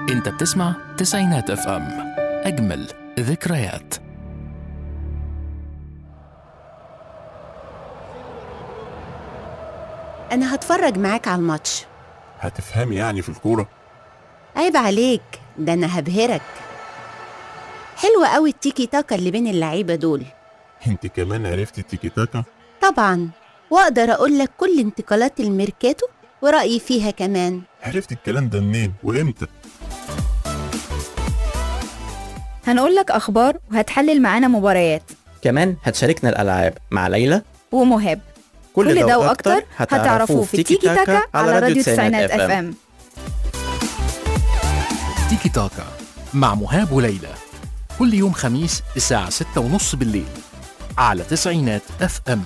انت بتسمع تسعينات اف ام اجمل ذكريات أنا هتفرج معاك على الماتش هتفهمي يعني في الكورة عيب عليك ده أنا هبهرك حلوة قوي التيكي تاكا اللي بين اللعيبة دول انت كمان عرفتي التيكي تاكا طبعا وأقدر أقول لك كل انتقالات الميركاتو ورأيي فيها كمان عرفتي الكلام ده منين وامتى هنقول لك أخبار وهتحلل معانا مباريات كمان هتشاركنا الألعاب مع ليلى ومهاب كل ده وأكتر هتعرفوه في تيكي تاكا على راديو تسعينات اف ام تيكي تاكا مع مهاب وليلى كل يوم خميس الساعة ستة ونص بالليل على تسعينات اف ام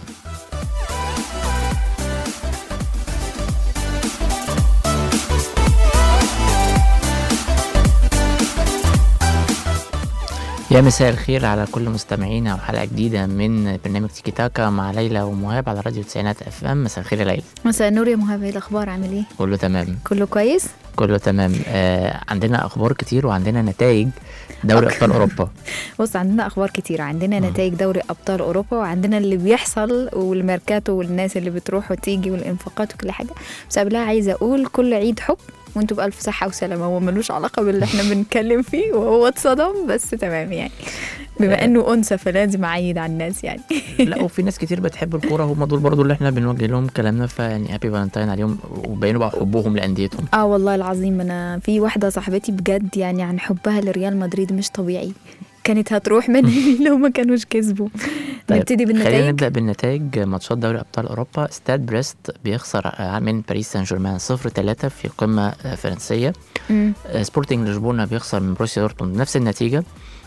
يا مساء الخير على كل مستمعينا وحلقة جديدة من برنامج تيكي تاكا مع ليلى ومهاب على راديو تسعينات اف ام مساء الخير يا ليلى مساء النور يا مهاب ايه الأخبار عامل ايه؟ كله تمام كله كويس؟ كله تمام آه عندنا اخبار كتير وعندنا نتائج دوري ابطال اوروبا بص عندنا أخبار كتير عندنا نتائج دوري أبطال أوروبا وعندنا اللي بيحصل والميركاتو والناس اللي بتروح وتيجي والإنفاقات وكل حاجة بس قبلها عايزة أقول كل عيد حب وانتوا بألف صحة وسلامة هو ملوش علاقة باللي احنا بنتكلم فيه وهو اتصدم بس تمام يعني بما انه انثى فلازم اعيد على الناس يعني لا وفي ناس كتير بتحب الكوره هم دول برضو اللي احنا بنوجه لهم كلامنا فيعني هابي فالنتاين عليهم وبينوا بقى حبهم لانديتهم اه والله العظيم انا في واحده صاحبتي بجد يعني عن حبها لريال مدريد مش طبيعي كانت هتروح مني لو ما كانوش كسبوا طيب، نبتدي خلينا بالنتائج نبدا بالنتائج ماتشات دوري ابطال اوروبا ستاد بريست بيخسر آه، من باريس سان جيرمان 0 3 في قمه آه، فرنسيه مم. آه، سبورتنج لشبونه بيخسر من بروسيا دورتموند نفس النتيجه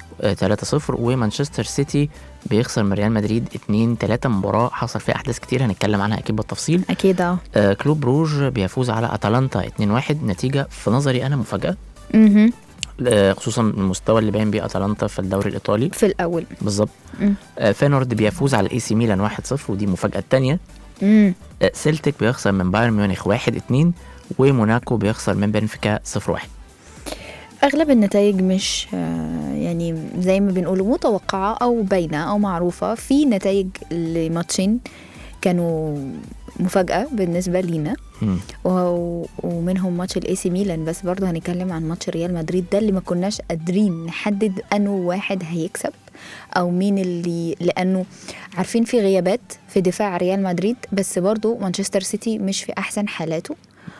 3 0 ومانشستر سيتي بيخسر من ريال مدريد 2 3 مباراه حصل فيها احداث كتير هنتكلم عنها اكيد بالتفصيل اكيد اه آه، كلوب روج بيفوز على اتلانتا 2 1 نتيجه في نظري انا مفاجاه مهم. آه، خصوصا المستوى اللي باين بيه اتلانتا في الدوري الايطالي في الاول بالظبط مم. آه، فينورد بيفوز على الاي سي ميلان 1 0 ودي المفاجاه الثانيه مم. سيلتيك بيخسر من بايرن ميونخ 1 2 وموناكو بيخسر من بنفيكا 0 1 اغلب النتائج مش آه، يعني زي ما بنقول متوقعه او باينه او معروفه في نتائج لماتشين كانوا مفاجاه بالنسبه لينا مم. و- ومنهم ماتش الاي سي ميلان بس برضه هنتكلم عن ماتش ريال مدريد ده اللي ما كناش قادرين نحدد انه واحد هيكسب او مين اللي لانه عارفين في غيابات في دفاع ريال مدريد بس برضه مانشستر سيتي مش في احسن حالاته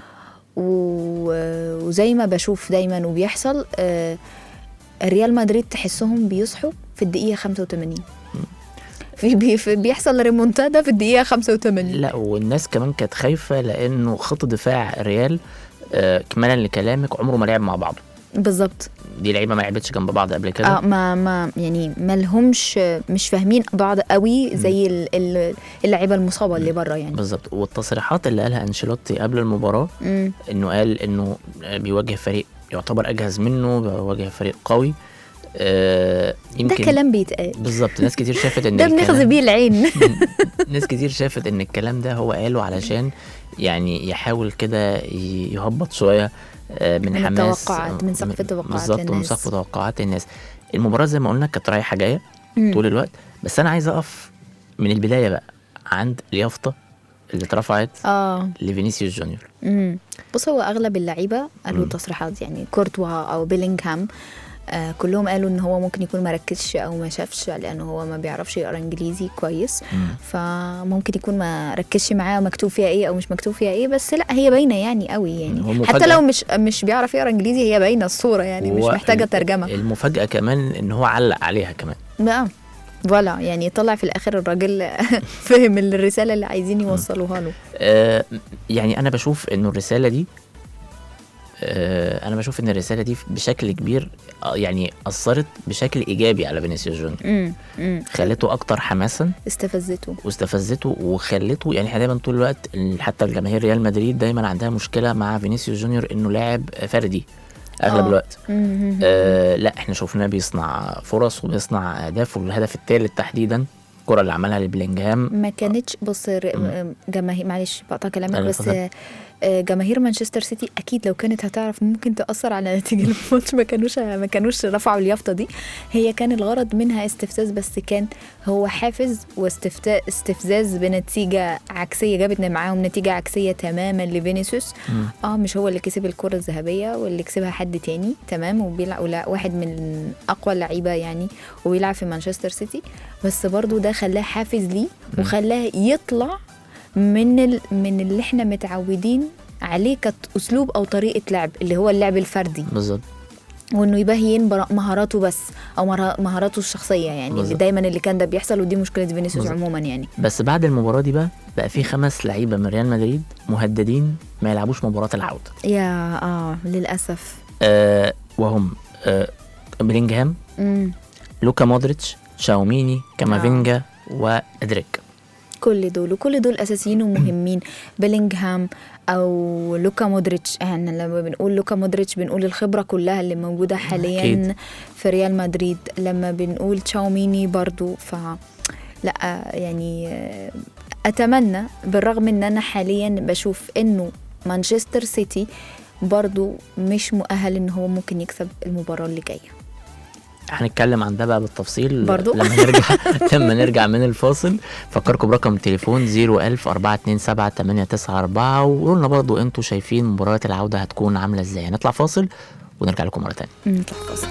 و- وزي ما بشوف دايما وبيحصل آه، ريال مدريد تحسهم بيصحوا في الدقيقه 85 في بي في بيحصل ريمونتادا في الدقيقه 85 لا والناس كمان كانت خايفه لانه خط دفاع ريال آه، كمالا لكلامك عمره ما لعب مع بعضه بالظبط دي لعيبه ما لعبتش جنب بعض قبل كده اه ما ما يعني ما لهمش مش فاهمين بعض قوي زي ال- ال- اللعيبه المصابه اللي بره يعني بالظبط والتصريحات اللي قالها انشيلوتي قبل المباراه مم. انه قال انه بيواجه فريق يعتبر اجهز منه بيواجه فريق قوي آه ده يمكن كلام بيتقال بالظبط ناس كتير شافت ان ده الكلام- بنخزي بيه العين ناس كتير شافت ان الكلام ده هو قاله علشان يعني يحاول كده ي- يهبط شويه آه، من, من حماس التوقعات، من سقف م- التوقعات بالظبط ومن للناس. سقف توقعات الناس المباراه زي ما قلنا كانت رايحه جايه مم. طول الوقت بس انا عايز اقف من البدايه بقى عند اليافطه اللي اترفعت اه لفينيسيوس جونيور امم بص هو اغلب اللعيبه قالوا مم. تصريحات يعني كورتوا او بيلينغهام آه كلهم قالوا ان هو ممكن يكون ما ركزش او ما شافش لانه هو ما بيعرفش يقرا انجليزي كويس فممكن يكون ما ركزش معاه مكتوب فيها ايه او مش مكتوب فيها ايه بس لا هي باينه يعني قوي هو يعني مفاجأة. حتى لو مش مش بيعرف يقرا انجليزي هي باينه الصوره يعني مش هو محتاجه ال- ترجمه المفاجاه كمان ان هو علق عليها كمان بقى فوالا يعني طلع في الاخر الراجل فهم الرساله اللي عايزين يوصلوها له آه يعني انا بشوف انه الرساله دي آه انا بشوف ان الرساله دي بشكل كبير آه، يعني اثرت بشكل ايجابي على فينيسيوس جونيور امم امم خلته اكتر حماسا استفزته واستفزته وخلته يعني احنا دايما طول الوقت ال- حتى الجماهير ريال مدريد دايما عندها مشكله مع فينيسيوس جونيور انه لاعب فردي اغلب آه. الوقت مم. آه لا احنا شفناه بيصنع فرص وبيصنع اهداف والهدف الثالث تحديدا الكره اللي عملها لبلينجهام ما كانتش بص ر- جماهير معلش بقطع كلامك لا، لا، بس اتفضل. آه، جماهير مانشستر سيتي اكيد لو كانت هتعرف ممكن تاثر على نتيجه الماتش ما كانوش ما كانوش رفعوا اليافطه دي هي كان الغرض منها استفزاز بس كان هو حافز واستفزاز استفزاز بنتيجه عكسيه جابت معاهم نتيجه عكسيه تماما لفينيسيوس اه مش هو اللي كسب الكره الذهبيه واللي كسبها حد تاني تمام وبيلعب ولا واحد من اقوى اللعيبه يعني وبيلعب في مانشستر سيتي بس برضو ده خلاه حافز ليه وخلاه يطلع من ال... من اللي احنا متعودين عليه كاسلوب او طريقه لعب اللي هو اللعب الفردي بالظبط وانه يبين برا- مهاراته بس او مرا- مهاراته الشخصيه يعني اللي بالظبط. دايما اللي كان ده بيحصل ودي مشكله فينيسيوس بالظبط. عموما يعني بس بعد المباراه دي بقى بقى في خمس لعيبه من ريال مدريد مهددين ما يلعبوش مباراه العوده يا اه للاسف آه وهم آه بلينجهام امم لوكا مودريتش شاوميني كامافينجا وادريك كل دول وكل دول اساسيين ومهمين بيلينغهام او لوكا مودريتش احنا لما بنقول لوكا مودريتش بنقول الخبره كلها اللي موجوده حاليا أكيد. في ريال مدريد لما بنقول تشاوميني برضو ف لا يعني آه، اتمنى بالرغم ان انا حاليا بشوف انه مانشستر سيتي برضو مش مؤهل ان هو ممكن يكسب المباراه اللي جايه هنتكلم عن ده بقى بالتفصيل برضو؟ لما نرجع لما نرجع من الفاصل فكركم برقم التليفون 01000 427 894 وقولوا لنا برضو انتوا شايفين مباراة العودة هتكون عاملة ازاي هنطلع فاصل ونرجع لكم مرة تانية نطلع فاصل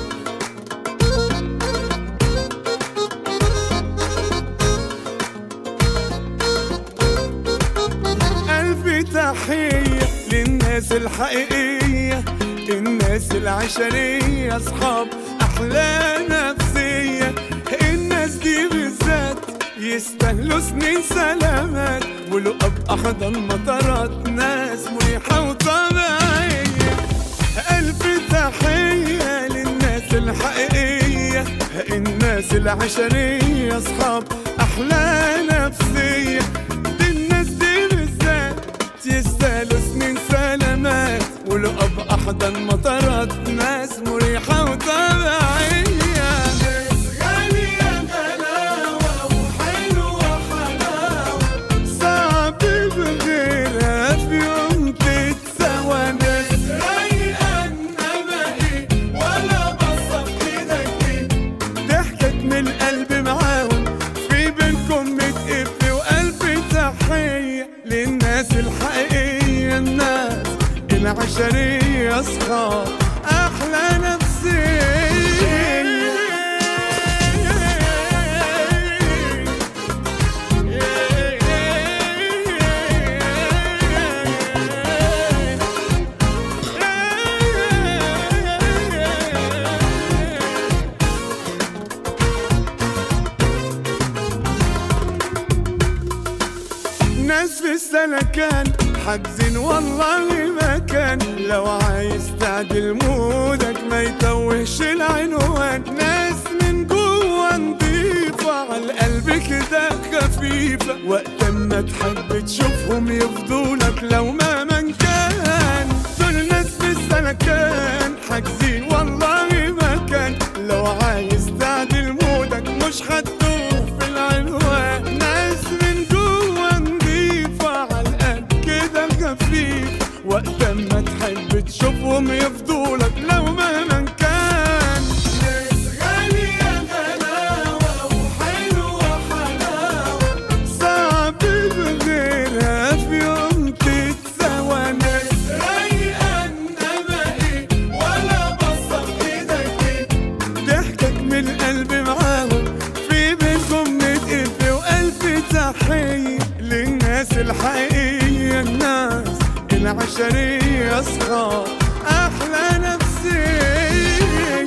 ألف تحية للناس الحقيقية الناس العشرية أصحاب أحلى نفسية الناس دي بالذات يستاهلوا سنين سلامات ولقب أحضن مطارات ناس مريحة وطبيعية ألف تحية للناس الحقيقية الناس العشرية أصحاب أحلى نفسية دي الناس دي بالذات يستاهلوا سنين سلامات ولقب أحضن مطارات ناس مريحة وطبيعية ناس غالية غلاوة وحلوة حلاوة صعب بغيرها في يوم تتسوى ناس رايقة إنما إيه ولا بصة في إيدك إيه ضحكت من القلب معاهم في بينكم متقف وقلب تحية للناس الحقيقية الناس العشرية أصحاب أحلى نفسية ناس في السلكان حاجزين والله مكان لو عايز تعدل مودك ما يتوهش العنوان ناس من جوه نضيفة على القلب كده خفيفة وقت ما تحب تشوفهم يفضولك لو ما من كان دول ناس في السلكان حاجزين والله مكان لو عايز تعدل مودك مش هتدوب في العنوان ناس من جوه نضيفة على القلب كده خفيف وقت ما تحب تشوفهم يفضولك لو مهما كان ناس غالية غلاوة وحلوة حلاوة صعب بغيرها في يوم تتسوى ناس رايقة انما ايه ولا بصة في ايدك ايه ضحكك من القلب معاهم في بينكم نتقف وألف تحية للناس الحقيقية الناس العشرية أصحاب أحلى نفسية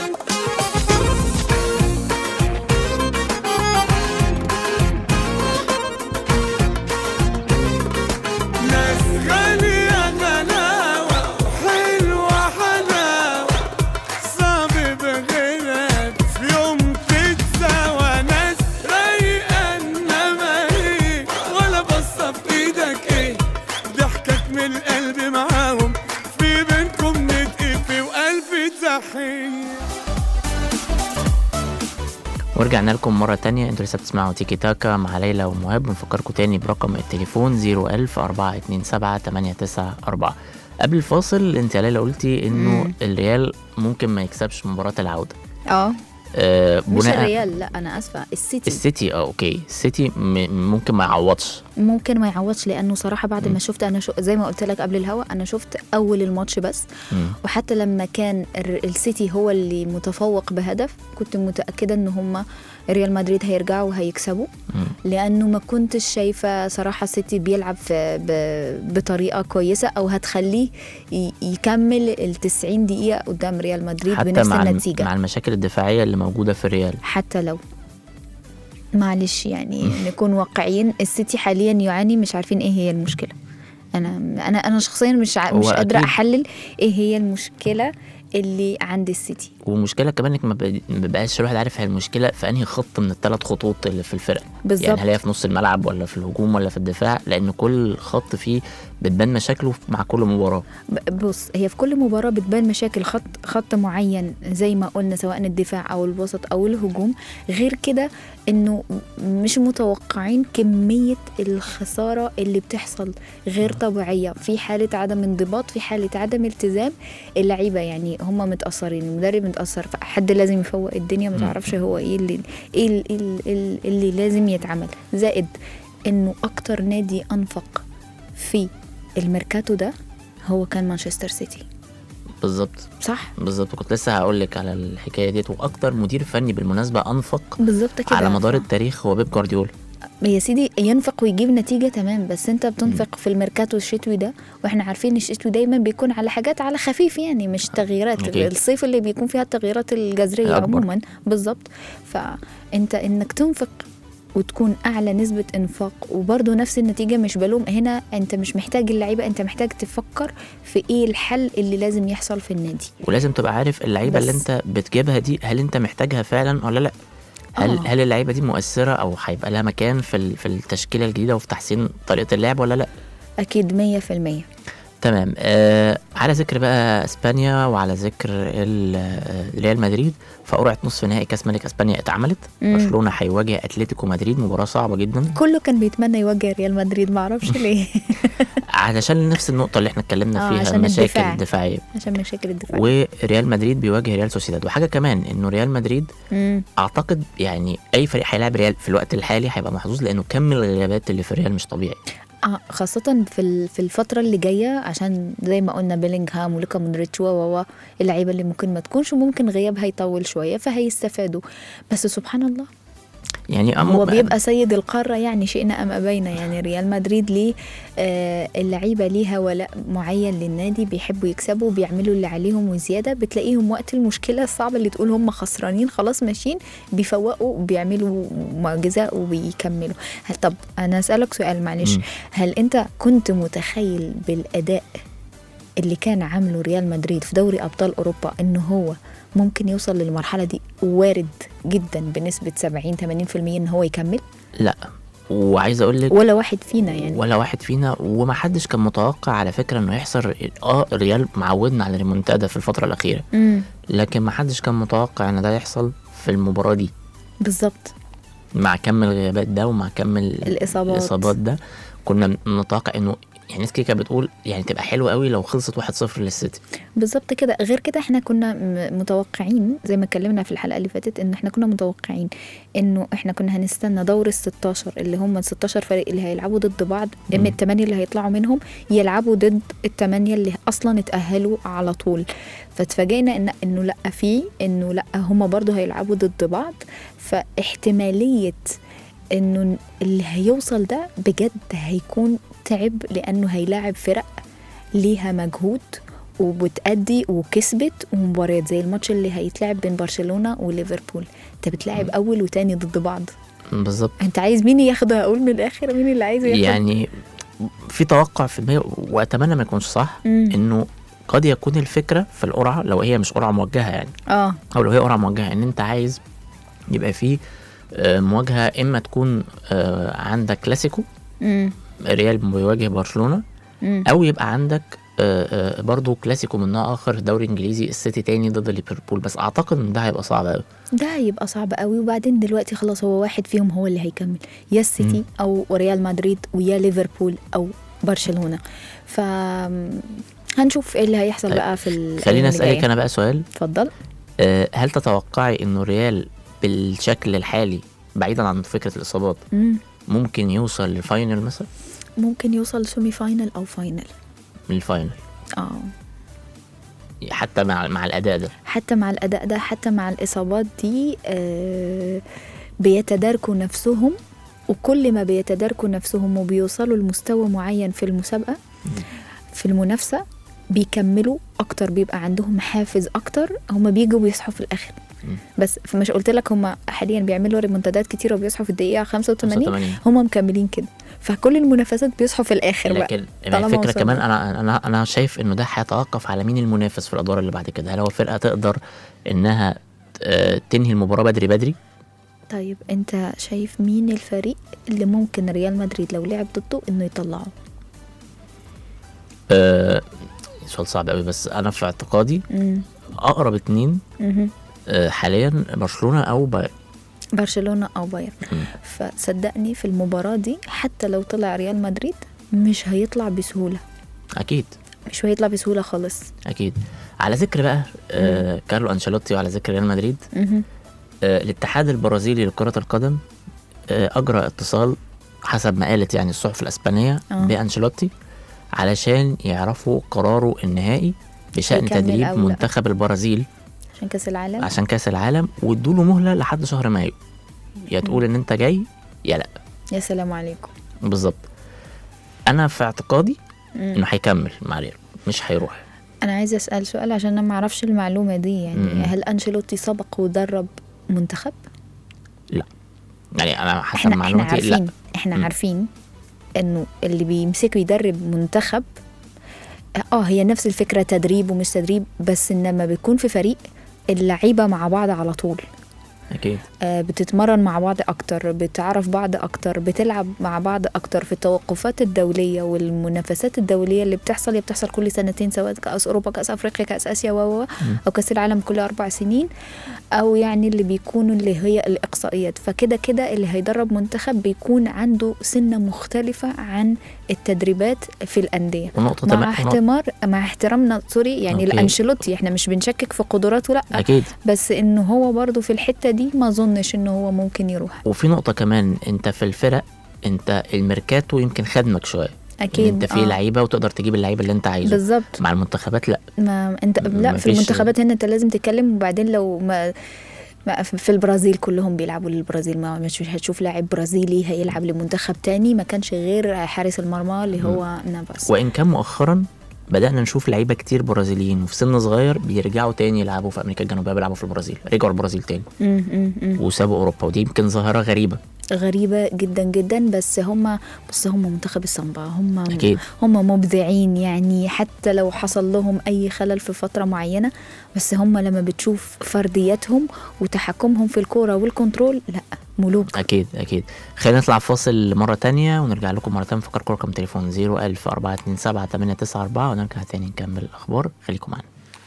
ناس غالية غلاوة حلوة حلاوة صعب بغيرها في يوم تتساوى ناس رايقة انما ايه ولا بصة في ايدك ايه ضحكك من القلب معاهم في بينكم نتقف وألف تحية ورجعنا لكم مرة تانية انتوا لسه بتسمعوا تيكي تاكا مع ليلى ومهاب بنفكركم تاني برقم التليفون 01000 427 894 قبل الفاصل انت يا ليلى قلتي انه مم. الريال ممكن ما يكسبش مباراة العودة اه آه مش بناء الريال لا انا اسفه السيتي السيتي اه اوكي السيتي م- ممكن ما يعوضش ممكن ما يعوضش لانه صراحه بعد ما شفت انا شو زي ما قلت لك قبل الهوا انا شفت اول الماتش بس مم. وحتى لما كان الر- السيتي هو اللي متفوق بهدف كنت متاكده ان هم ريال مدريد هيرجعوا وهيكسبوا مم. لانه ما كنتش شايفه صراحه السيتي بيلعب في ب- بطريقه كويسه او هتخليه ي- يكمل ال 90 دقيقه قدام ريال مدريد حتى بنفس مع الم- النتيجه مع المشاكل الدفاعية اللي موجودة في الريال حتى لو معلش يعني نكون واقعيين السيتي حاليا يعاني مش عارفين ايه هي المشكله انا انا انا شخصيا مش ع... مش هو قادره أكيد. احلل ايه هي المشكله اللي عند السيتي ومشكلة كمان انك ما ب- ما بقاش الواحد عارف هي المشكلة في انهي خط من الثلاث خطوط اللي في الفرقة بالظبط يعني هل هي في نص الملعب ولا في الهجوم ولا في الدفاع لان كل خط فيه بتبان مشاكله مع كل مباراة ب- بص هي في كل مباراة بتبان مشاكل خط خط معين زي ما قلنا سواء الدفاع أو الوسط أو الهجوم غير كده إنه مش متوقعين كمية الخسارة اللي بتحصل غير طبيعية في حالة عدم انضباط في حالة عدم التزام اللعيبة يعني هم متأثرين المدرب متأثر فحد لازم يفوق الدنيا ما تعرفش هو إيه اللي إيه ال- إيه ال- إيه ال- اللي لازم يتعمل زائد إنه أكتر نادي أنفق في الميركاتو ده هو كان مانشستر سيتي بالظبط صح بالظبط كنت لسه هقول لك على الحكايه ديت واكتر مدير فني بالمناسبه انفق بالظبط كده على مدار ف- التاريخ هو بيب جوارديولا يا سيدي ينفق ويجيب نتيجة تمام بس انت بتنفق في الميركاتو الشتوي ده واحنا عارفين الشتوي دايما بيكون على حاجات على خفيف يعني مش تغييرات أكيد. الصيف اللي بيكون فيها التغييرات الجذرية الأكبر. عموما بالظبط فانت انك تنفق وتكون اعلى نسبه انفاق وبرضه نفس النتيجه مش بلوم هنا انت مش محتاج اللعيبه انت محتاج تفكر في ايه الحل اللي لازم يحصل في النادي ولازم تبقى عارف اللعيبه اللي بس. انت بتجيبها دي هل انت محتاجها فعلا ولا لا هل آه. هل اللعيبه دي مؤثره او هيبقى لها مكان في ال- في التشكيله الجديده وفي تحسين طريقه اللعب ولا لا اكيد مية في المية تمام آه على ذكر بقى اسبانيا وعلى ذكر ال- آه، ريال مدريد فقرعه نصف نهائي كاس ملك اسبانيا اتعملت مم. برشلونه هيواجه اتلتيكو مدريد مباراه صعبه جدا كله كان بيتمنى يواجه ريال مدريد معرفش ليه علشان نفس النقطه اللي احنا اتكلمنا آه، فيها عشان المشاكل الدفاع. الدفاعيه عشان مشاكل الدفاع وريال مدريد بيواجه ريال سوسيداد وحاجه كمان انه ريال مدريد مم. اعتقد يعني اي فريق هيلاعب ريال في الوقت الحالي هيبقى محظوظ لانه كم الغيابات اللي في ريال مش طبيعي اه خاصة في ال- في الفترة اللي جاية عشان زي ما قلنا بيلينغهام ولوكا مودريتش و و و اللعيبة اللي ممكن ما تكونش وممكن غيابها يطول شوية فهيستفادوا بس سبحان الله يعني هو أم- بيبقى سيد القارة يعني شئنا أم أبينا يعني ريال مدريد ليه آه اللعيبة ليها ولاء معين للنادي بيحبوا يكسبوا بيعملوا اللي عليهم وزيادة بتلاقيهم وقت المشكلة الصعبة اللي تقول هم خسرانين خلاص ماشيين بيفوقوا وبيعملوا معجزة وبيكملوا هل طب أنا أسألك سؤال معلش مم. هل أنت كنت متخيل بالأداء اللي كان عامله ريال مدريد في دوري أبطال أوروبا إنه هو ممكن يوصل للمرحلة دي وارد جدا بنسبة 70 80% إن هو يكمل لا وعايز اقول لك ولا واحد فينا يعني ولا واحد فينا وما حدش كان متوقع على فكره انه يحصل اه ريال معودنا على الريمونتادا في الفتره الاخيره امم لكن ما حدش كان متوقع ان ده يحصل في المباراه دي بالظبط مع كم الغيابات ده ومع كم ال- الإصابات. الاصابات ده كنا نتوقع انه يعني ناس كده كانت بتقول يعني تبقى حلوه قوي لو خلصت 1-0 للسيتي بالظبط كده غير كده احنا كنا م- متوقعين زي ما اتكلمنا في الحلقه اللي فاتت ان احنا كنا متوقعين انه احنا كنا هنستنى دور ال 16 اللي هم ال 16 فريق اللي هيلعبوا ضد بعض اما الثمانيه اللي هيطلعوا منهم يلعبوا ضد الثمانيه اللي اصلا اتاهلوا على طول فاتفاجئنا ان انه لا في انه لا هم برضو هيلعبوا ضد بعض فاحتماليه انه اللي هيوصل ده بجد هيكون تعب لانه هيلاعب فرق ليها مجهود وبتأدي وكسبت ومباريات زي الماتش اللي هيتلعب بين برشلونة وليفربول انت بتلعب اول وتاني ضد بعض بالظبط انت عايز مين ياخدها اقول من الاخر مين اللي عايز ياخد يعني في توقع في دماغي واتمنى ما يكونش صح مم. انه قد يكون الفكره في القرعه لو هي مش قرعه موجهه يعني اه او لو هي قرعه موجهه ان انت عايز يبقى في آه، مواجهه اما تكون آه، عندك كلاسيكو امم ريال بيواجه برشلونه امم او يبقى عندك آه، آه، برضو كلاسيكو من نوع اخر في الدوري الانجليزي السيتي تاني ضد ليفربول بس اعتقد ان ده هيبقى صعب قوي ده هيبقى صعب قوي وبعدين دلوقتي خلاص هو واحد فيهم هو اللي هيكمل يا السيتي او ريال مدريد ويا ليفربول او برشلونه ف هنشوف ايه اللي هيحصل طيب، بقى في ال- خليني الأيام اسالك الجاية. انا بقى سؤال اتفضل آه، هل تتوقعي انه ريال بالشكل الحالي بعيدا عن فكره الاصابات مم. ممكن يوصل للفاينل مثلا ممكن يوصل سيمي فاينل او فاينل من الفاينل اه حتى مع مع الاداء ده حتى مع الاداء ده حتى مع الاصابات دي آه بيتداركوا نفسهم وكل ما بيتداركوا نفسهم وبيوصلوا لمستوى معين في المسابقه في المنافسه بيكملوا اكتر بيبقى عندهم حافز اكتر هم بيجوا بيصحوا في الاخر بس مش قلت لك هم حاليا بيعملوا ريمونتادات كتير وبيصحوا في الدقيقه 85 85. هم مكملين كده فكل المنافسات بيصحوا في الاخر بقى لكن طالما الفكره وصلوا. كمان انا انا انا شايف انه ده هيتوقف على مين المنافس في الادوار اللي بعد كده هل هو فرقه تقدر انها آه، تنهي المباراه بدري بدري طيب انت شايف مين الفريق اللي ممكن ريال مدريد لو لعب ضده انه يطلعه آه، سؤال صعب قوي بس انا في اعتقادي مم. اقرب اتنين مهم. آه، حاليا برشلونه او بايرن برشلونة او بايرن فصدقني في المباراة دي حتى لو طلع ريال مدريد مش هيطلع بسهولة اكيد مش هيطلع بسهولة خالص اكيد على ذكر بقى آه كارلو انشيلوتي وعلى ذكر ريال مدريد مهم. آه الاتحاد البرازيلي لكرة القدم آه أجرى اتصال حسب ما قالت يعني الصحف الإسبانية آه. بأنشيلوتي علشان يعرفوا قراره النهائي بشأن يكمل تدريب أو لا. منتخب البرازيل عشان كاس العالم عشان كأس العالم وادوا له مهلة لحد شهر مايو يا تقول إن أنت جاي يا لأ يا سلام عليكم بالظبط أنا في اعتقادي مم. إنه هيكمل مع ريال مش هيروح انا عايزة اسأل سؤال عشان انا ما اعرفش المعلومة دي يعني مم. هل انشيلوتي سبق ودرب منتخب يعني أنا حسب احنا احنا معلوماتي لأ عارفين احنا مم. عارفين انه اللي بيمسكه يدرب منتخب اه هي نفس الفكره تدريب ومش تدريب بس انما بيكون في فريق اللعيبه مع بعض على طول أكيد آه بتتمرن مع بعض اكتر بتعرف بعض اكتر بتلعب مع بعض اكتر في التوقفات الدوليه والمنافسات الدوليه اللي بتحصل هي بتحصل كل سنتين سواء كاس اوروبا كاس افريقيا كاس اسيا و و- او كاس العالم كل اربع سنين او يعني اللي بيكونوا اللي هي الاقصائيات فكده كده اللي هيدرب منتخب بيكون عنده سنه مختلفه عن التدريبات في الانديه ونقطة مع تمام- احتمار مع احترامنا سوري يعني أوكي. لانشيلوتي احنا مش بنشكك في قدراته لا أكيد بس انه هو برضو في الحته دي ما اظنش انه هو ممكن يروح وفي نقطة كمان انت في الفرق انت الميركاتو يمكن خدمك شوية اكيد انت في آه. لعيبة وتقدر تجيب اللعيبة اللي انت عايزه بالظبط مع المنتخبات لا ما انت م- لا في مفيش- المنتخبات هنا انت لازم تتكلم وبعدين لو ما ما في البرازيل كلهم بيلعبوا للبرازيل ما مش هتشوف لاعب برازيلي هيلعب لمنتخب تاني ما كانش غير حارس المرمى اللي هو نافاس وان كان مؤخرا بدأنا نشوف لعيبة كتير برازيليين وفي سن صغير بيرجعوا تاني يلعبوا في أمريكا الجنوبية بيلعبوا في البرازيل رجعوا البرازيل تاني م- م- م. وسابوا أوروبا ودي يمكن ظاهرة غريبة غريبة جدا جدا بس هم بص هم منتخب السامبا هم أكيد. هم مبدعين يعني حتى لو حصل لهم أي خلل في فترة معينة بس هم لما بتشوف فردياتهم وتحكمهم في الكورة والكنترول لا ملوك أكيد أكيد خلينا نطلع فاصل مرة تانية ونرجع لكم مرة تانية نفكركم رقم تليفون 01000 427 894 ونرجع تاني نكمل الأخبار خليكم معانا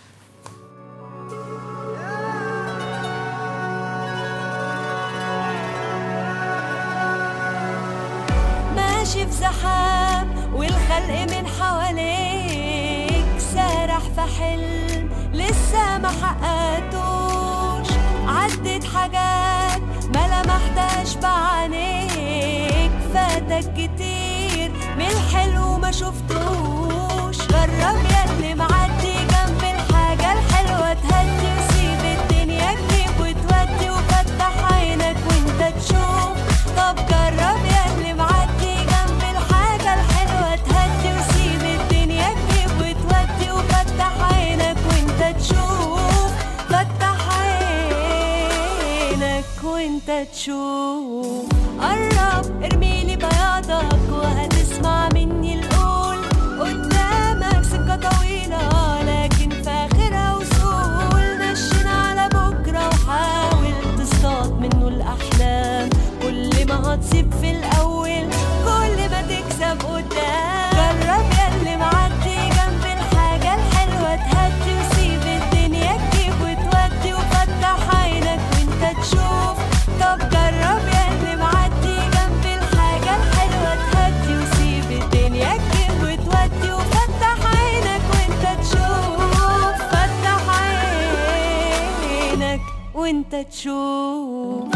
ماشي في زحام والخلق من حواليك سارح في حلم لسه ما حققتوش عدت حاجات ما لمحتهاش بعينيك فاتك كتير من الحلو ما شفتوش جرب ياللي معدي جنب الحاجة الحلوة تهدي وسيب الدنيا تجيب وتودي وفتح عينك وانت تشوف طب جرب ياللي معدي جنب الحاجة الحلوة تهدي وسيب الدنيا تجيب وتودي وفتح عينك وانت تشوف فتح عينك وانت تشوف قرب ارميلي بياضك وهتسمع مني القول قدامك سكة طويلة لكن في آخرها وصول نشن على بكرة وحاول تصطاد منه الأحلام كل ما هتصيب في الأول كل ما تكسب قدام جرب ياللي معدي جنب وانت تشوف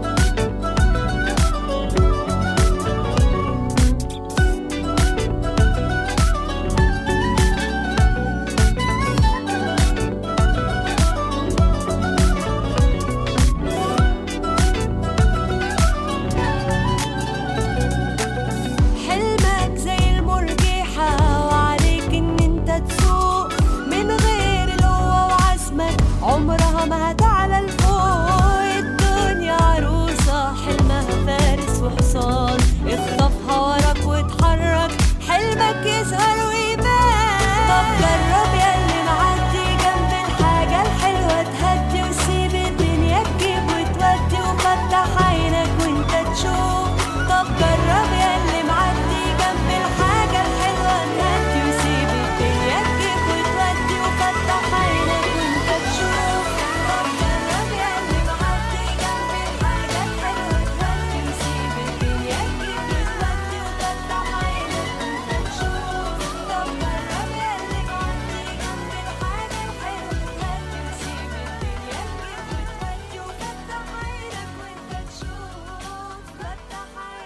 حلمك زي المرجحة وعليك ان انت تسوق من غير القوة وعزمك عمرها ما هتعلى لفوق الدنيا عروسة حلمها فارس وحصان اخطفها وراك واتحرك حلمك يظهر ويبان طب جرب ياللي معدي جنب الحاجة الحلوة تهدي وسيب الدنيا تجيب وتودي وفتح عينك وانت تشوف طب جرب ياللي معدي جنب الحاجة الحلوة تهدي وسيب الدنيا تجيب وتودي وفتح عينك وانت تشوف طب جرب ياللي معدي جنب الحاجة الحلوة تهدي وسيب الدنيا تجيب وتودي وفتح عينك وانت تشوف طب جرب ياللي معدي جنب الحاجة الحلوة تهدي وسيب الدنيا تجيب وتودي وفتح عينك وانت تشوف فتح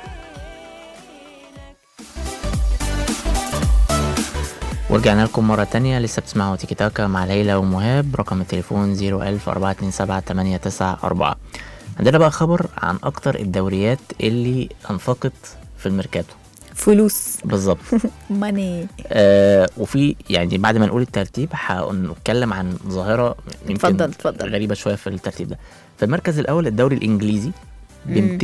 عينك ورجعنا لكم مرة تانية لسه بتسمعوا تيكي تاكا مع ليلى ومهاب رقم التليفون 01000 427 عندنا بقى خبر عن أكتر الدوريات اللي أنفقت في الميركاتو فلوس بالظبط ماني آه وفي يعني بعد ما نقول الترتيب هنتكلم عن ظاهرة يمكن اتفضل، اتفضل. غريبة شوية في الترتيب ده في المركز الأول الدوري الإنجليزي ب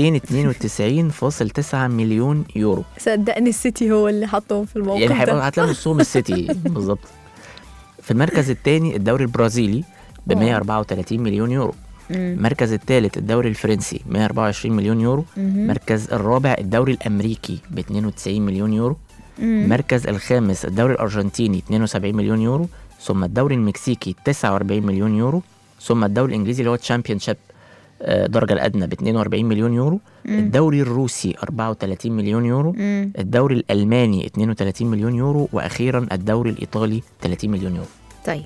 292.9 مليون يورو صدقني السيتي هو اللي حطهم في الموقف يعني هيبقى ده هتلاقي نصهم السيتي بالظبط في المركز الثاني الدوري البرازيلي ب 134 مليون يورو المركز الثالث الدوري الفرنسي 124 مليون يورو المركز الرابع الدوري الامريكي ب 92 مليون يورو المركز الخامس الدوري الارجنتيني 72 مليون يورو ثم الدوري المكسيكي 49 مليون يورو ثم الدوري الانجليزي اللي هو الشامبيون شيب الدرجة الأدنى ب 42 مليون يورو الدوري الروسي 34 مليون يورو الدوري الألماني 32 مليون يورو وأخيرا الدوري الإيطالي 30 مليون يورو طيب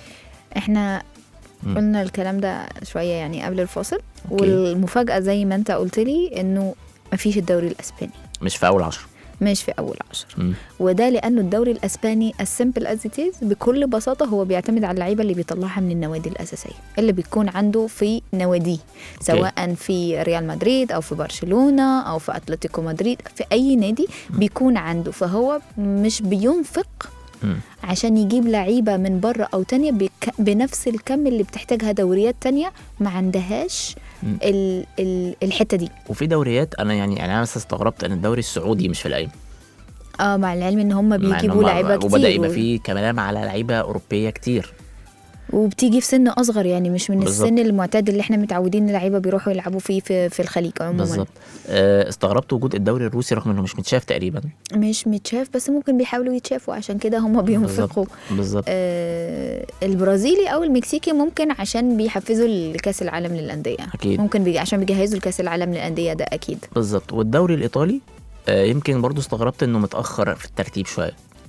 احنا مم. قلنا الكلام ده شوية يعني قبل الفاصل أوكي. والمفاجأة زي ما انت قلت لي انه مفيش الدوري الاسباني مش في أول عشر مش في اول عشر مم. وده لانه الدوري الاسباني السمبل از بكل بساطه هو بيعتمد على اللعيبه اللي بيطلعها من النوادي الاساسيه اللي بيكون عنده في نواديه سواء في ريال مدريد او في برشلونه او في اتلتيكو مدريد في اي نادي بيكون عنده فهو مش بينفق مم. عشان يجيب لعيبه من بره او تانية بك بنفس الكم اللي بتحتاجها دوريات تانية ما عندهاش مم. ال ال الحته دي وفي دوريات أنا يعني يعني أنا بس استغربت إن الدوري السعودي مش في القايمة اه مع العلم ان هم مع إن بيجيبوا هم- لعيبه كتير وبدأ يبقى و- في كلام على لعيبة أوروبية كتير وبتيجي في سن اصغر يعني مش من بالظبط. السن المعتاد اللي احنا متعودين اللعيبه بيروحوا يلعبوا فيه في, في الخليج عموما بالظبط آه، استغربت وجود الدوري الروسي رغم إنه مش متشاف تقريبا مش متشاف بس ممكن بيحاولوا يتشافوا عشان كده هم بينفقوا بالظبط آه البرازيلي او المكسيكي ممكن عشان بيحفزوا لكاس العالم للانديه أكيد. ممكن بيجي عشان بيجهزوا لكاس العالم للانديه ده اكيد بالظبط والدوري الإيطالي آه، يمكن برضو استغربت إنه متأخر في الترتيب شوية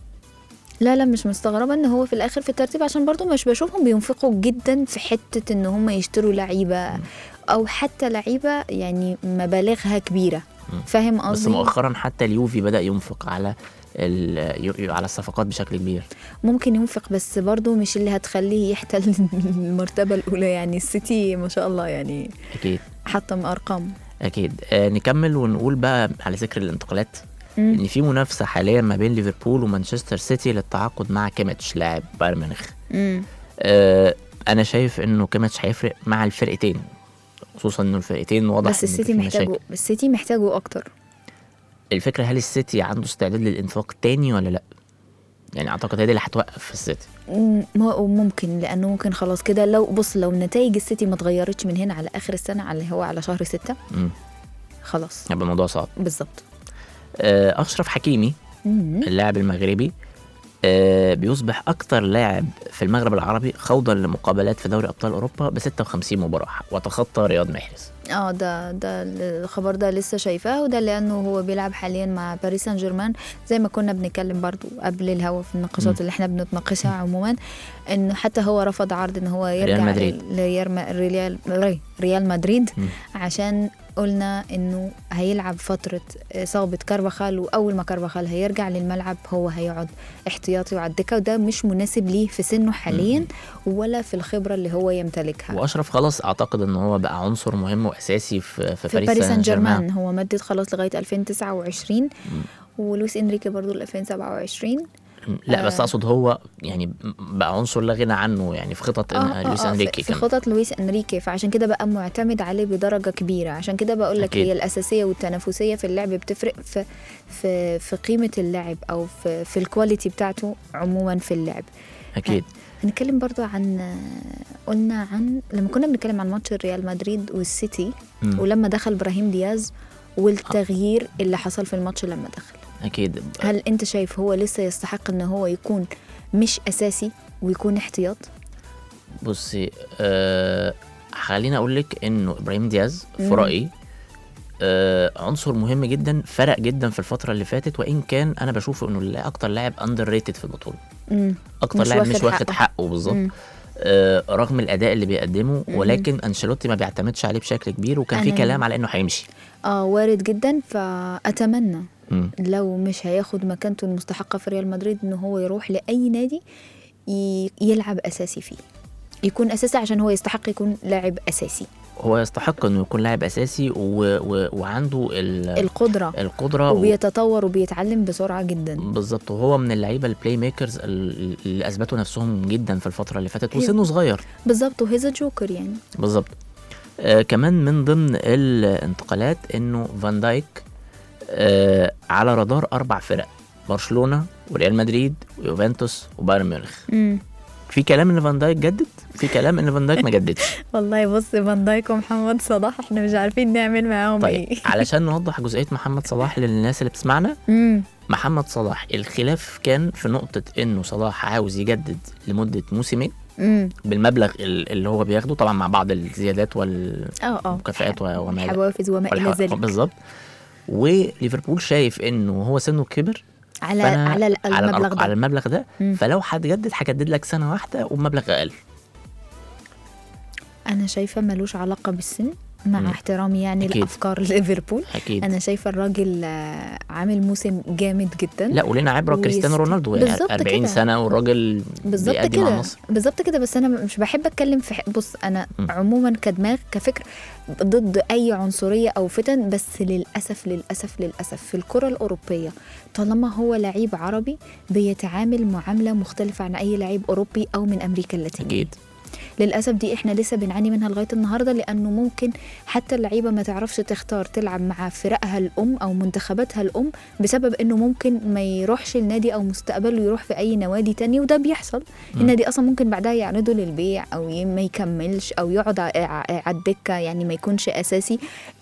لا لا مش مستغربه ان هو في الاخر في الترتيب عشان برضو مش بشوفهم بينفقوا جدا في حته ان هم يشتروا لعيبه او حتى لعيبه يعني مبالغها كبيره فاهم بس قصدي مؤخرا حتى اليوفي بدأ ينفق على ال- ي- على الصفقات بشكل كبير ممكن ينفق بس برضو مش اللي هتخليه يحتل المرتبه الاولى يعني السيتي ما شاء الله يعني أكيد حطم ارقام أكيد آه نكمل ونقول بقى على ذكر الانتقالات مم. إن في منافسة حاليا ما بين ليفربول ومانشستر سيتي للتعاقد مع كيميتش لاعب بايرن ميونخ امم آه انا شايف انه كيميتش هيفرق مع الفرقتين خصوصا انه الفرقتين واضح بس إن السيتي في محتاجه مشاكل. السيتي محتاجه اكتر الفكره هل السيتي عنده استعداد للانفاق تاني ولا لا يعني اعتقد هي دي اللي هتوقف السيتي مم، ما- ممكن لانه ممكن خلاص كده لو بص لو نتائج السيتي ما اتغيرتش من هنا على اخر السنه على اللي هو على شهر ستة مم. خلاص هيبقى الموضوع صعب بالظبط آه اشرف حكيمي مم. اللاعب المغربي آه بيصبح اكتر لاعب في المغرب العربي خوضا لمقابلات في دوري ابطال اوروبا ب 56 مباراه وتخطى رياض محرز اه ده ده الخبر ده لسه شايفاه وده لانه هو بيلعب حاليا مع باريس سان جيرمان زي ما كنا بنتكلم برضو قبل الهوا في النقاشات اللي احنا بنتناقشها عموما ان حتى هو رفض عرض ان هو يرجع مدريد. لريال ريال ري- ريال مدريد مم. عشان قلنا انه هيلعب فتره اصابه كارفاخال واول ما كارفاخال هيرجع للملعب هو هيقعد احتياطي وعلى الدكه وده مش مناسب ليه في سنه حاليا ولا في الخبره اللي هو يمتلكها واشرف خلاص اعتقد ان هو بقى عنصر مهم واساسي في في, في باريس سان جيرمان هو مدد خلاص لغايه 2029 ولويس انريكي برضو ل 2027 لا بس آه. اقصد هو يعني بقى عنصر لا غنى عنه يعني في خطط آه، لويس آه، آه، انريكي في, في كمان. خطط لويس انريكي فعشان كده بقى معتمد عليه بدرجه كبيره عشان كده بقول لك أكيد. هي الاساسيه والتنافسيه في اللعب بتفرق في في في قيمه اللاعب او في في الكواليتي بتاعته عموما في اللعب اكيد هنتكلم برضو عن قلنا عن لما كنا بنتكلم عن ماتش ريال مدريد والسيتي مم. ولما دخل ابراهيم دياز والتغيير اللي حصل في الماتش لما دخل اكيد هل انت شايف هو لسه يستحق ان هو يكون مش اساسي ويكون احتياط بصي آه خليني اقول لك انه ابراهيم دياز في مم. رايي آه عنصر مهم جدا فرق جدا في الفتره اللي فاتت وان كان انا بشوف انه اللي اكتر لاعب اندر ريتد في البطوله مم. اكتر مش لاعب مش واخد واخد حقه. حقه بالظبط مم. آه رغم الاداء اللي بيقدمه مم. ولكن انشيلوتي ما بيعتمدش عليه بشكل كبير وكان في أنا- كلام على انه هيمشي اه وارد جدا فاتمنى مم. لو مش هياخد مكانته المستحقه في ريال مدريد ان هو يروح لاي نادي ي- يلعب اساسي فيه يكون اساسي عشان هو يستحق يكون لاعب اساسي هو يستحق انه يكون لاعب اساسي و... و... وعنده ال... القدره القدره و... وبيتطور وبيتعلم بسرعه جدا بالظبط وهو من اللعيبه البلاي ميكرز ال- اللي اثبتوا نفسهم جدا في الفتره اللي فاتت أيوة. وسنه صغير بالظبط وهيز جوكر يعني بالظبط آه كمان من ضمن الانتقالات انه فان دايك آه على رادار اربع فرق برشلونه وريال مدريد ويوفنتوس وبايرن ميونخ مم. في كلام ان فان دايك جدد في كلام ان فان دايك ما جددش والله بص فان دايك ومحمد صلاح احنا مش عارفين نعمل معاهم طيب ايه علشان نوضح جزئيه محمد صلاح للناس اللي بتسمعنا مم. محمد صلاح الخلاف كان في نقطه انه صلاح عاوز يجدد لمده موسمين مم. بالمبلغ ال- اللي هو بياخده طبعا مع بعض الزيادات وال اه اه مكافآت و- وما إلى- حوافز وما الى والح- ذلك بالظبط وليفربول شايف انه هو سنه كبر على فأنا على ال- على, المبلغ الأرق- ده على المبلغ ده مم. فلو هتجدد هجدد لك سنه واحده وبمبلغ اقل انا شايفه ملوش علاقه بالسن مع مم. احترامي يعني أكيد. لافكار ليفربول اكيد انا شايفه الراجل آه، عامل موسم جامد جدا لا ولنا عبره ويست- كريستيانو رونالدو يعني بالظبط 40 كده. سنه والراجل بالظبط بيأدي مع كده مصر بالظبط كده بس انا مش بحب اتكلم في ح- بص انا مم. عموما كدماغ كفكر ضد اي عنصريه او فتن بس للاسف للاسف للاسف في الكره الاوروبيه طالما هو لعيب عربي بيتعامل معامله مختلفه عن اي لعيب اوروبي او من امريكا اللاتينيه اكيد للاسف دي احنا لسه بنعاني منها لغايه النهارده لانه ممكن حتى اللعيبه ما تعرفش تختار تلعب مع فرقها الام او منتخباتها الام بسبب انه ممكن ما يروحش النادي او مستقبله يروح في اي نوادي تاني وده بيحصل مم. النادي اصلا ممكن بعدها يعرضه للبيع او ي- ما يكملش او يقعد ع- ع- على الدكه يعني ما يكونش اساسي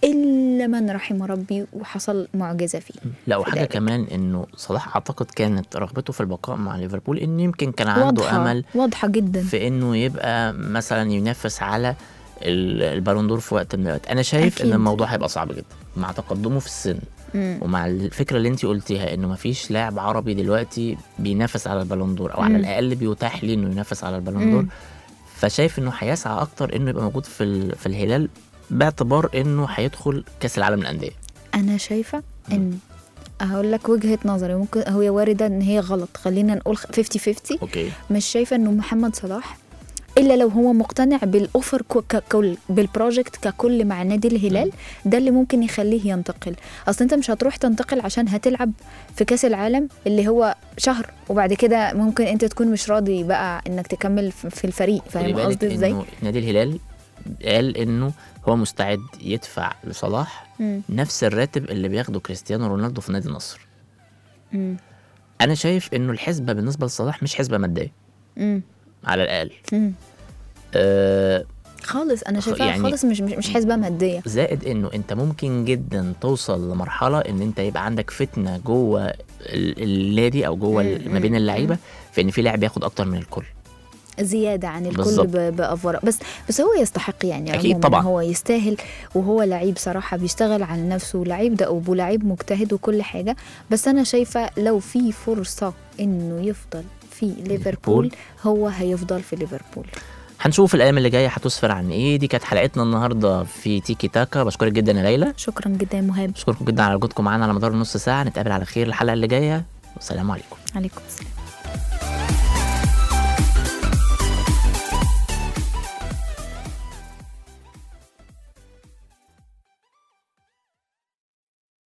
الا من رحم ربي وحصل معجزه فيه لا وحاجه ذلك. كمان انه صلاح اعتقد كانت رغبته في البقاء مع ليفربول ان يمكن كان عنده واضحه امل واضحه جدا في انه يبقى مثلا ينافس على ال- البالون دور في وقت من الاوقات انا شايف أكيد. ان الموضوع هيبقى صعب جدا مع تقدمه في السن مم. ومع الفكره اللي انت قلتيها انه مفيش لاعب عربي دلوقتي بينافس على البالون دور او على مم. الاقل بيتاح ليه انه ينافس على البالون دور مم. فشايف انه هيسعى اكتر انه يبقى موجود في ال- في الهلال باعتبار انه هيدخل كاس العالم للانديه انا شايفه ان هقول لك وجهه نظري ممكن هي وارده ان هي غلط خلينا نقول 50 50 اوكي مش شايفه انه محمد صلاح الا لو هو مقتنع بالاوفر كو- ككل بالبروجكت ككل مع نادي الهلال ده اللي ممكن يخليه ينتقل اصل انت مش هتروح تنتقل عشان هتلعب في كاس العالم اللي هو شهر وبعد كده ممكن انت تكون مش راضي بقى انك تكمل في في الفريق خلي فاهم بالك قصدي ازاي انه نادي الهلال قال انه هو مستعد يدفع لصلاح مم. نفس الراتب اللي بياخده كريستيانو رونالدو في نادي النصر مم. انا شايف انه الحسبه بالنسبه لصلاح مش حسبه ماديه مم. على الاقل مم. آه خالص انا خ- شايفاها يعني- خالص مش مش, مش حسبه ماديه زائد انه انت ممكن جدا توصل لمرحله ان انت يبقى عندك فتنه جوه ال- النادي او جوه ال- ما بين اللعيبه في ان في لاعب ياخد اكتر من الكل زياده عن الكل بالظبط. ب- بافوره بس بس هو يستحق يعني أكيد عموماً طبعاً. هو يستاهل وهو لعيب صراحه بيشتغل على نفسه لعيب دؤوب ولعيب مجتهد وكل حاجه بس انا شايفه لو في فرصه انه يفضل في ليفربول هو هيفضل في ليفربول هنشوف الايام اللي جايه هتسفر عن ايه دي كانت حلقتنا النهارده في تيكي تاكا بشكرك جدا يا ليلى شكرا جدا يا مهاب بشكركم جدا على وجودكم معانا على مدار النص ساعه نتقابل على خير الحلقه اللي جايه والسلام عليكم عليكم السلام